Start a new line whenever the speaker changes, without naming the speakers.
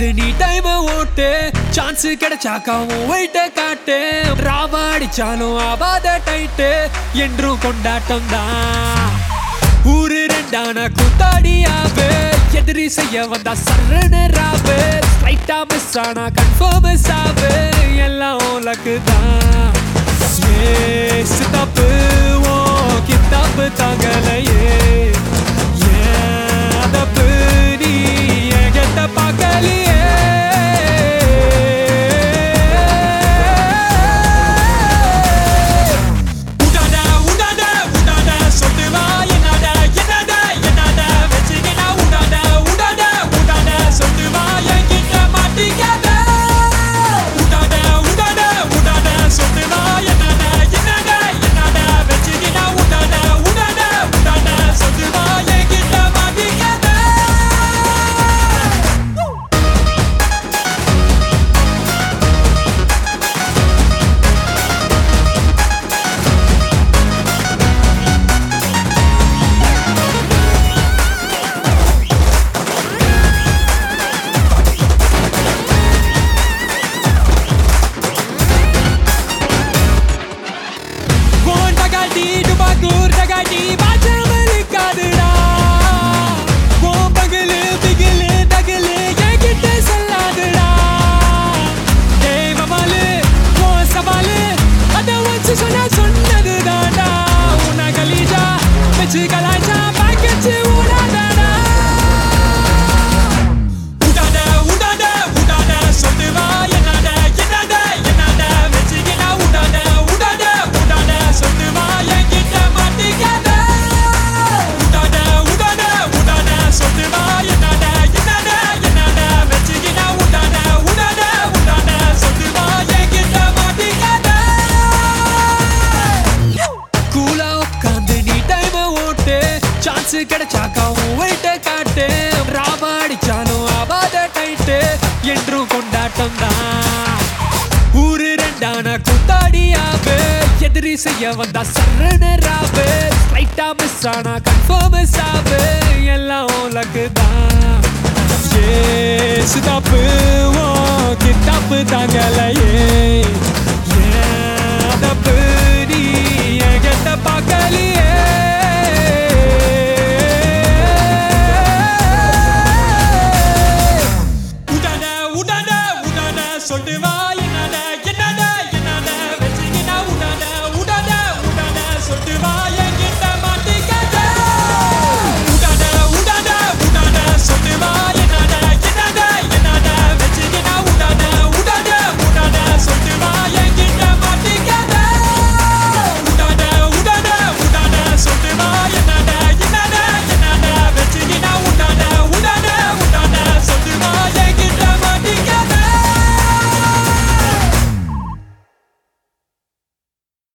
உட்காந்து நீ டைம் ஓட்டு சான்ஸ் கிடைச்சாக்கா உன் வெயிட்ட காட்டு ராவா அடிச்சாலும் ஆவாத டைட்டு என்றும் கொண்டாட்டம் தான் ஊரு ரெண்டான கூத்தாடியாவே எதிரி செய்ய வந்தா சரண ராவு ஸ்லைட்டா மிஸ் ஆனா கன்ஃபார்ம் சாவு எல்லாம் உலக்கு தான் ஏசு தப்பு ஓ கித்தாப்பு தாங்கலையே ஏன் அதப்பு நீ என்கிட்ட பார்க்கலையே உடாத உடாத உடாத சொத்து வா என்னட என்னட என்னட வச்சுக்கினா உடாத உடாத உடாத சொத்து வா என்கிட்ட மாட்டிக்காத உடாத உடாத உடாத சொத்து வா என்னட என்னட என்னட வச்சுக்கினா உடாத உடாத உடாத சொத்து வா என்கிட்ட மாட்டிக்காத உன் டகாட்டி டுபாக்கூர் டகாட்டி பாஜாமலிக்காதுடா உன் பகலு பிகிலு தகலு என்கிட்ட சொல்லாதுடா ஏய் மமாலு உன் சவாலு அதை வச்சு சொன்னா சொன்னது தாண்டா உன்னை கலீஜா வச்சு கலாச்சா பாக்கச்சு ஊடாதாடா உடாத உடாத உடாத சொத்து வா என்னட என்னட என்னட வச்சுக்கினா உடாத உடாத உடாத சொத்து வா என்கிட்ட மாட்டிக்காத உடாத உடாத உடாத சொத்து வா என்னட என்னட என்னட வச்சுக்கினா உடாத உடாத உடாத சொத்து வா என்கிட்ட மாட்டிக்காத கூலா உட்காந்து நீ டைம் ஓட்டு சான்ஸ் கிடைச்சாக்கா உன் வெயிட்ட காட்டு ராவா அடிச்சாலும் ஆவாத டைட்டு என்றும் கொண்டாட்டம் தான் ஊரு ரெண்டான கூத்தாடியாவே எதிரி செய்ய வந்தா சரண ராவு ஸ்லைட்டா மிஸ் ஆனா கன்ஃபார்ம் சாவு எல்லாம் உலகு தான் ஏசு தப்பு ஓ கித்தாப்பு தாங்கலையே ஏன் தப்பு நீ என்கிட்ட பார்க்கலையே